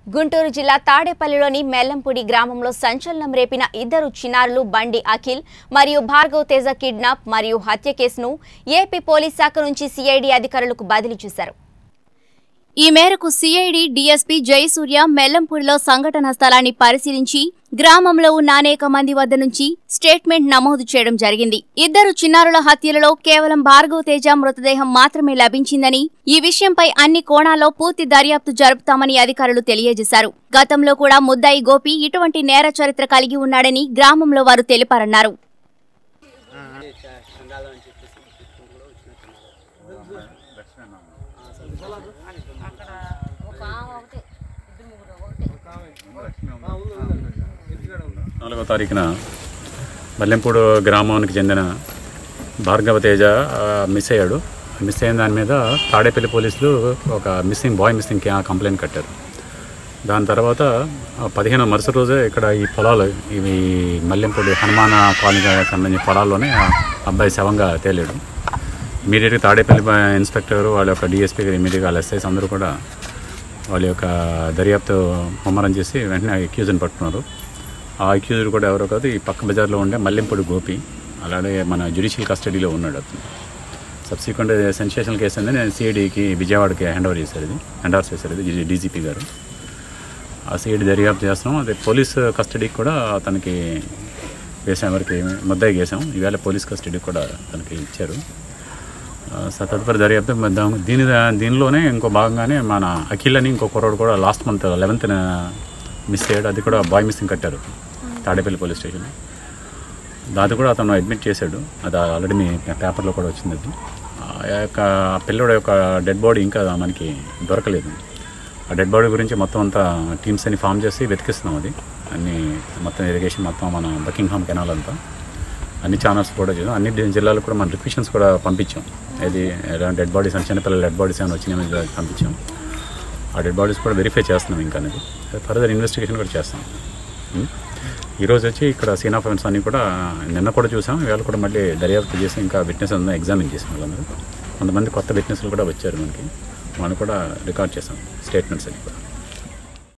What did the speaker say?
గుంటూరు జిల్లా తాడేపల్లిలోని మెల్లంపూడి గ్రామంలో సంచలనం రేపిన ఇద్దరు చిన్నారులు బండి అఖిల్ మరియు భార్గవ్ తేజ కిడ్నాప్ మరియు హత్య కేసును ఏపీ పోలీస్ శాఖ నుంచి సిఐడి అధికారులకు బదిలీ చేశారు ఈ మేరకు సిఐడి డీఎస్పీ జయసూర్య మెల్లంపూడిలో సంఘటన స్థలాన్ని పరిశీలించి గ్రామంలో ఉన్న అనేక మంది వద్ద నుంచి స్టేట్మెంట్ నమోదు చేయడం జరిగింది ఇద్దరు చిన్నారుల హత్యలలో కేవలం భార్గవ్ తేజ మృతదేహం మాత్రమే లభించిందని ఈ విషయంపై అన్ని కోణాల్లో పూర్తి దర్యాప్తు జరుపుతామని అధికారులు తెలియజేశారు గతంలో కూడా ముద్దాయి గోపి ఇటువంటి నేర చరిత్ర కలిగి ఉన్నాడని గ్రామంలో వారు తెలిపారన్నారు నాలుగో తారీఖున మల్లెంపూడు గ్రామానికి చెందిన భార్గవ తేజ ఆ, మిస్ అయ్యాడు మిస్ అయిన దాని మీద తాడేపల్లి పోలీసులు ఒక మిస్సింగ్ బాయ్ మిస్సింగ్ కే- కంప్లైంట్ కట్టారు దాని తర్వాత ఆ, పదిహేను మరుసటి రోజే ఇక్కడ ఈ పొలాలు ఇవి మల్లెంపూడి హనుమాన కాలనీకి సంబంధించిన పొలాల్లోనే ఆ అబ్బాయి శవంగా తేలాడు ఇమీడియట్గా తాడేపల్లి బ- ఇన్స్పెక్టర్ వాళ్ళ యొక్క డిఎస్పీ గారు ఇమీడియట్గా వాళ్ళ ఎస్ఐస్ అందరూ కూడా వాళ్ళ యొక్క దర్యాప్తు ముమ్మరం చేసి వెంటనే అక్యూజ్ని పట్టుకున్నారు ఆ అక్యూజ్డ్ కూడా ఎవరో కాదు ఈ పక్క బజార్లో ఉండే మల్లెంపూడి గోపి అలాగే మన జ్యుడిషియల్ కస్టడీలో ఉన్నాడు అతను సబ్సిక్వెంట్ సెన్సేషనల్ కేసు అనేది నేను సిఐడికి విజయవాడకి హ్యాండ్ ఓవర్ చేశారు ఇది హ్యాండ్ ఓవర్ చేశారు ఇది డీజీపీ గారు ఆ సిఐడి దర్యాప్తు చేస్తున్నాం అదే పోలీస్ కస్టడీకి కూడా అతనికి వేసాం వరకు ముద్దాయి వేసాం ఈవేళ పోలీస్ కస్టడీకి కూడా అతనికి ఇచ్చారు ఆ, స- తదుపరి దర్యాప్తు మరి దా- దీని దీనిలోనే ఇంకో భాగంగానే మన అఖిల్ అని ఇంకో కుర్రోడు కూడా లాస్ట్ మంత్ లెవెన్త్న మిస్ అయ్యాడు అది కూడా బాయ్ మిస్సింగ్ కట్టారు తాడేపల్లి పోలీస్ స్టేషన్ దాది కూడా అతను అడ్మిట్ చేశాడు అది ఆల్రెడీ మీ పేపర్లో కూడా వచ్చింది అది ఆ యొక్క పిల్లడు యొక్క డెడ్ బాడీ ఇంకా మనకి దొరకలేదు ఆ డెడ్ బాడీ గురించి మొత్తం అంతా టీమ్స్ అని ఫామ్ చేసి వెతికిస్తున్నాం అది అన్ని మొత్తం ఇరిగేషన్ మొత్తం మన బకింగ్హామ్ కెనాల్ అంతా అన్ని ఛానల్స్ కూడా చేసాం అన్ని డి- జిల్లాలకు కూడా మన రిక్వెషన్స్ కూడా పంపించాం ఇది ఎలాంటి డెడ్ బాడీస్ అని చిన్నపిల్లల డెడ్ బాడీస్ ఏమైనా వచ్చినాయని పంపించాం ఆ డెడ్ బాడీస్ కూడా వెరిఫై చేస్తున్నాం ఇంకా అనేది ఫర్దర్ ఇన్వెస్టిగేషన్ కూడా చేస్తాం ఉం? ఈరోజు వచ్చి ఇక్కడ సీన్ ఆఫ్ events అన్ని కూడా నిన్న కూడా చూసాం ఇవాళ కూడా మళ్ళీ దర్యాప్తు చేసి ఇంకా విట్నెస్ అందరూ ఎగ్జామిన్ చేసాం వాళ్ళందరూ కొంతమంది కొత్త విట్నెస్లు కూడా వచ్చారు మనకి వాళ్ళు కూడా రికార్డ్ చేసాం స్టేట్మెంట్స్ అన్ని కూడా